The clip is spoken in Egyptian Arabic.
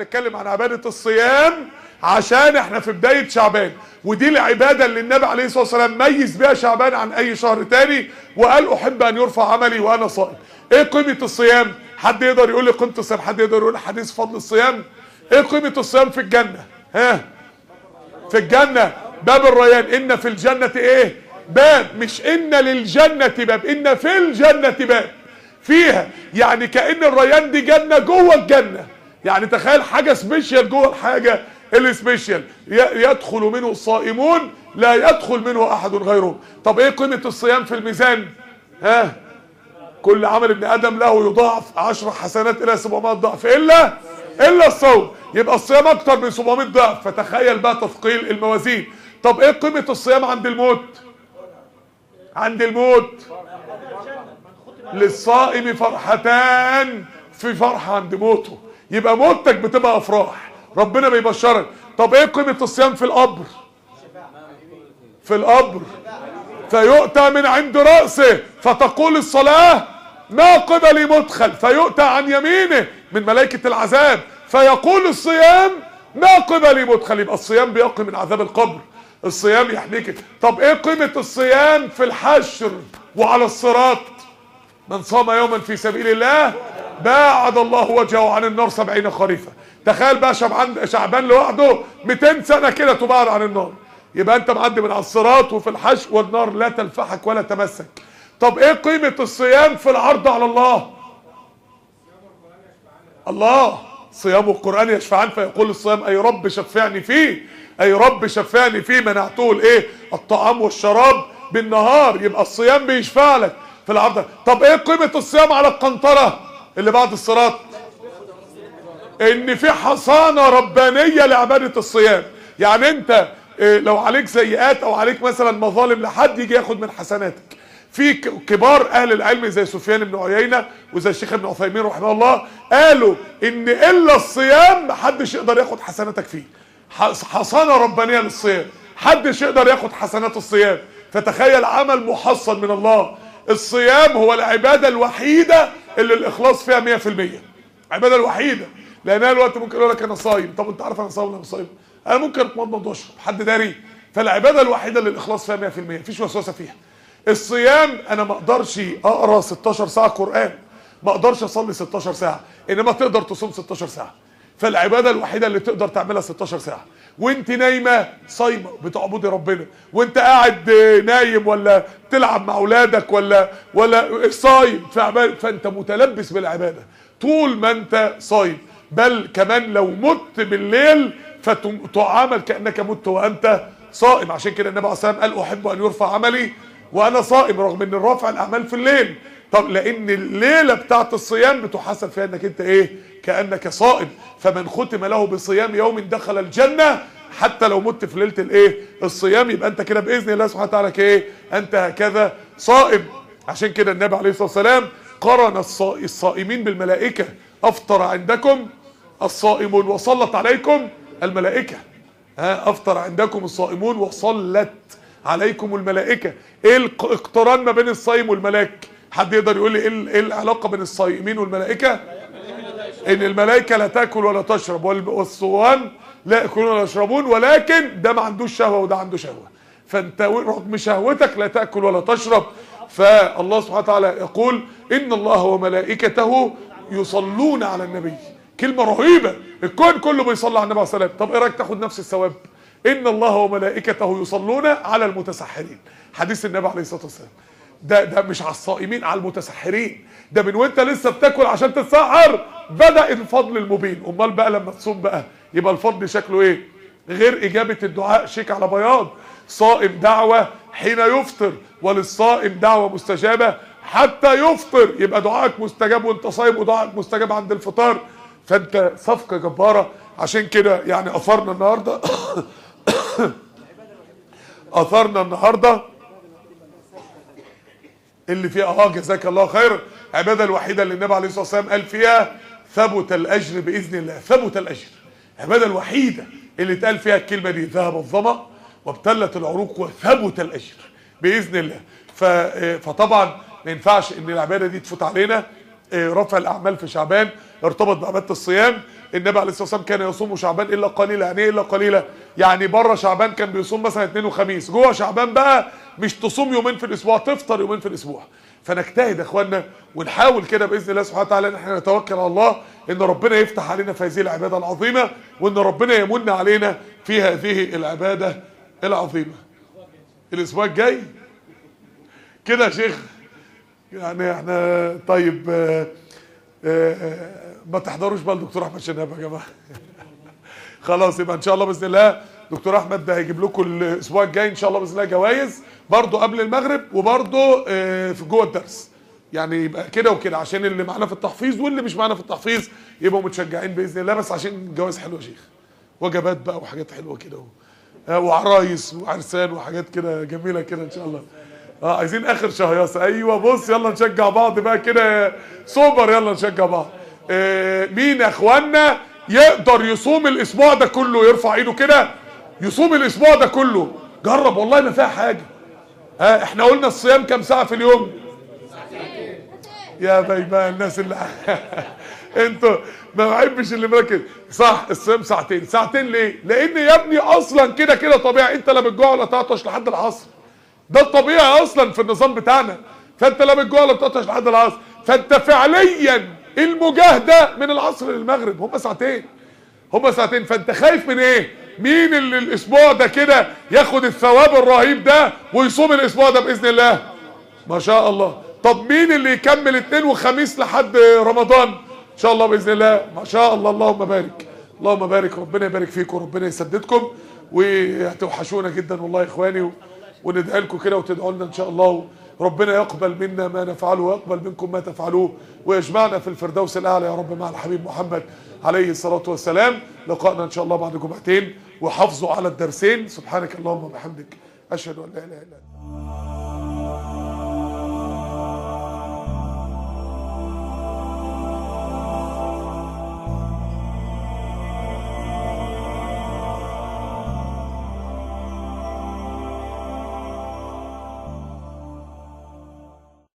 هنتكلم عن عباده الصيام عشان احنا في بدايه شعبان ودي العباده اللي النبي عليه الصلاه والسلام ميز بيها شعبان عن اي شهر تاني وقال احب ان يرفع عملي وانا صائم ايه قيمه الصيام حد يقدر يقول لي قيمه الصيام حد يقدر يقول لي حديث فضل الصيام ايه قيمه الصيام في الجنه ها في الجنة باب الريان إن في الجنة إيه باب مش إن للجنة باب إن في الجنة باب فيها يعني كأن الريان دي جنة جوه الجنة يعني تخيل حاجة سبيشال جوه الحاجة السبيشال ي- يدخل منه الصائمون لا يدخل منه أحد غيرهم طب إيه قيمة الصيام في الميزان ها كل عمل ابن ادم له يضاعف 10 حسنات الى 700 ضعف الا الا الصوم يبقى الصيام اكتر من 700 ضعف فتخيل بقى تثقيل الموازين طب ايه قيمه الصيام عند الموت عند الموت للصائم فرحتان في فرحه عند موته يبقى موتك بتبقى افراح ربنا بيبشرك طب ايه قيمه الصيام في القبر في القبر فيؤتى من عند رأسه فتقول الصلاة ما قبلي مدخل فيؤتى عن يمينه من ملائكة العذاب فيقول الصيام ما قبلي مدخل يبقى الصيام بيقي من عذاب القبر الصيام يحميك طب ايه قيمة الصيام في الحشر وعلى الصراط من صام يوما في سبيل الله باعد الله وجهه عن النار سبعين خريفا تخيل بقى شعبان شعبان لوحده 200 سنة كده تبعد عن النار يبقى انت معدي من على الصراط وفي الحشر والنار لا تلفحك ولا تمسك طب ايه قيمة الصيام في العرض على الله الله صيام القرآن يشفعان فيقول الصيام اي رب شفعني فيه اي رب شفعني فيه منعته الايه الطعام والشراب بالنهار يبقى الصيام بيشفع لك في العرض طب ايه قيمة الصيام على القنطرة اللي بعد الصراط ان في حصانة ربانية لعبادة الصيام يعني انت إيه، لو عليك سيئات او عليك مثلا مظالم لحد يجي ياخد من حسناتك في ك- كبار اهل العلم زي سفيان بن عيينة وزي الشيخ ابن عثيمين رحمه الله قالوا ان الا الصيام محدش يقدر ياخد حسناتك فيه ح- حصانة ربانية للصيام محدش يقدر ياخد حسنات الصيام فتخيل عمل محصن من الله الصيام هو العبادة الوحيدة اللي الاخلاص فيها 100% العبادة الوحيدة لانها الوقت ممكن يقول لك انا صايم طب انت عارف انا صايم ولا مش صايم انا ممكن اتمضمض واشرب حد داري فالعباده الوحيده اللي الاخلاص فيها 100% مفيش وسوسه فيها الصيام انا ما اقدرش اقرا 16 ساعه قران ما اقدرش اصلي 16 ساعه انما تقدر تصوم 16 ساعه فالعباده الوحيده اللي تقدر تعملها 16 ساعه وانت نايمه صايمه بتعبدي ربنا وانت قاعد آه، نايم ولا تلعب مع اولادك ولا ولا صايم في عبادة فانت متلبس بالعباده طول ما انت صايم بل كمان لو مت بالليل فتعامل كانك مت وانت صائم عشان كده النبي عليه الصلاه والسلام قال احب ان يرفع عملي وانا صائم رغم ان الرفع الاعمال في الليل طب لان الليله بتاعت الصيام بتحسب فيها انك انت ايه كانك صائم فمن ختم له بصيام يوم دخل الجنه حتى لو مت في ليله الايه الصيام يبقى انت كده باذن الله سبحانه وتعالى ايه انت هكذا صائم عشان كده النبي عليه الصلاه والسلام قرن الصا- الصائمين بالملائكه افطر عندكم الصائمون وصلت عليكم الملائكه ها افطر عندكم الصائمون وصلت عليكم الملائكه ايه الاقتران ما بين الصائم والملاك حد يقدر يقول لي ايه ال- ايه العلاقه بين الصائمين والملائكه ان الملائكه لا تاكل ولا تشرب وال- والصوام لا ياكلون ولا يشربون ولكن ده ما عندوش شهوه وده عنده شهوه فانت رغم شهوتك لا تاكل ولا تشرب فالله سبحانه وتعالى يقول ان الله وملائكته يصلون على النبي كلمه رهيبه الكون كله بيصلي على النبي عليه الصلاه والسلام طب ايه رايك تاخد نفس الثواب ان الله وملائكته يصلون على المتسحرين حديث النبي عليه الصلاه والسلام ده ده مش على الصائمين على المتسحرين ده من وانت لسه بتاكل عشان تتسحر بدا الفضل المبين امال بقى لما تصوم بقى يبقى الفضل شكله ايه غير اجابه الدعاء شيك على بياض صائم دعوه حين يفطر وللصائم دعوه مستجابه حتى يفطر يبقى دعائك مستجاب وانت صايم ودعائك مستجاب عند الفطار فانت صفقه جباره عشان كده يعني اثرنا النهارده اثرنا النهارده اللي فيها اه جزاك الله خير العباده الوحيده اللي النبي عليه الصلاه والسلام قال فيها ثبت الاجر باذن الله ثبت الاجر العباده الوحيده اللي اتقال فيها الكلمه دي ذهب الظما وابتلت العروق وثبت الاجر باذن الله ف- آه، فطبعا ما ينفعش ان العباده دي تفوت علينا آه، رفع الاعمال في شعبان ارتبط بعباده الصيام النبي عليه الصلاه والسلام كان يصوم شعبان الا قليلا يعني ايه الا قليلا يعني بره شعبان كان بيصوم مثلا اثنين وخميس جوه شعبان بقى مش تصوم يومين في الاسبوع تفطر يومين في الاسبوع فنجتهد يا اخوانا ونحاول كده باذن الله سبحانه وتعالى ان احنا نتوكل على الله ان ربنا يفتح علينا في هذه العباده العظيمه وان ربنا يمن علينا في هذه العباده العظيمه الاسبوع الجاي كده يا شيخ يعني احنا طيب آه، آه، آه، ما تحضروش بقى الدكتور احمد شناب يا جماعه خلاص يبقى ان شاء الله باذن الله دكتور احمد ده هيجيب لكم الاسبوع الجاي ان شاء الله باذن الله جوائز برضه قبل المغرب وبرضه آه، في جوه الدرس يعني يبقى كده وكده عشان اللي معانا في التحفيظ واللي مش معانا في التحفيظ يبقوا متشجعين باذن الله بس عشان جوائز حلوه يا شيخ وجبات بقى وحاجات حلوه كده و- آه، وعرايس وعرسان وحاجات كده جميله كده ان شاء الله اه عايزين اخر شهيصه ايوه بص يلا نشجع بعض بقى كده سوبر يلا نشجع بعض آه مين يا اخوانا يقدر يصوم الاسبوع ده كله يرفع ايده كده يصوم الاسبوع ده كله جرب والله ما فيها حاجه ها احنا قلنا الصيام كام ساعه في اليوم يا بيبان الناس اللي انتوا ما بحبش اللي مركز صح الصيام ساعتين ساعتين ليه لان يا ابني اصلا كده كده طبيعي انت لا بتجوع ولا تعطش لحد العصر ده الطبيعي اصلا في النظام بتاعنا فانت لا بتجوع ولا بتعطش لحد العصر فانت فعليا المجاهده من العصر للمغرب هم ساعتين هم ساعتين فانت خايف من ايه مين اللي الاسبوع ده كده ياخد الثواب الرهيب ده ويصوم الاسبوع ده باذن الله ما شاء الله طب مين اللي يكمل اثنين وخميس لحد رمضان ان شاء الله باذن الله ما شاء الله اللهم بارك اللهم بارك ربنا يبارك فيكم وربنا يسددكم وهتوحشونا جدا والله يا اخواني و- وندعي لكم كده وتدعوا لنا ان شاء الله ربنا يقبل منا ما نفعله ويقبل منكم ما تفعلوه ويجمعنا في الفردوس الاعلى يا رب مع الحبيب محمد عليه الصلاه والسلام لقائنا ان شاء الله بعد جمعتين وحافظوا على الدرسين سبحانك اللهم وبحمدك اشهد ان لا اله الا انت